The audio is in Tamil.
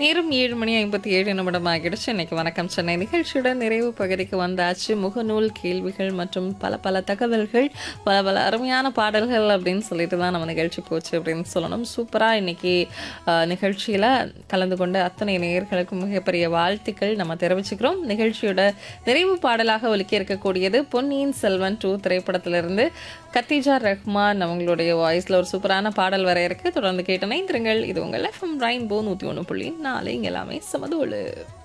நேரம் ஏழு மணி ஐம்பத்தி ஏழு நிமிடம் ஆகிடுச்சு இன்னைக்கு வணக்கம் சென்னை நிகழ்ச்சியோட நிறைவு பகுதிக்கு வந்தாச்சு முகநூல் கேள்விகள் மற்றும் பல பல தகவல்கள் பல பல அருமையான பாடல்கள் அப்படின்னு சொல்லிட்டு தான் நம்ம நிகழ்ச்சி போச்சு அப்படின்னு சொல்லணும் சூப்பராக இன்னைக்கு அஹ், நிகழ்ச்சியில கலந்து கொண்ட அத்தனை நேயர்களுக்கும் மிகப்பெரிய வாழ்த்துக்கள் நம்ம தெரிவிச்சுக்கிறோம் நிகழ்ச்சியோட நிறைவு பாடலாக ஒலிக்க இருக்கக்கூடியது பொன்னியின் செல்வன் டூ திரைப்படத்திலிருந்து கத்திஜா ரஹ்மான் அவங்களுடைய வாய்ஸ்ல ஒரு சூப்பரான பாடல் வர இருக்கு தொடர்ந்து கேட்டு இணைந்திருங்கள் இது உங்கள் எஃப்எம் ரெயின்போ நூற்றி ஒன்று புள்ளி நாலு இங்க எல்லாமே சமதோடு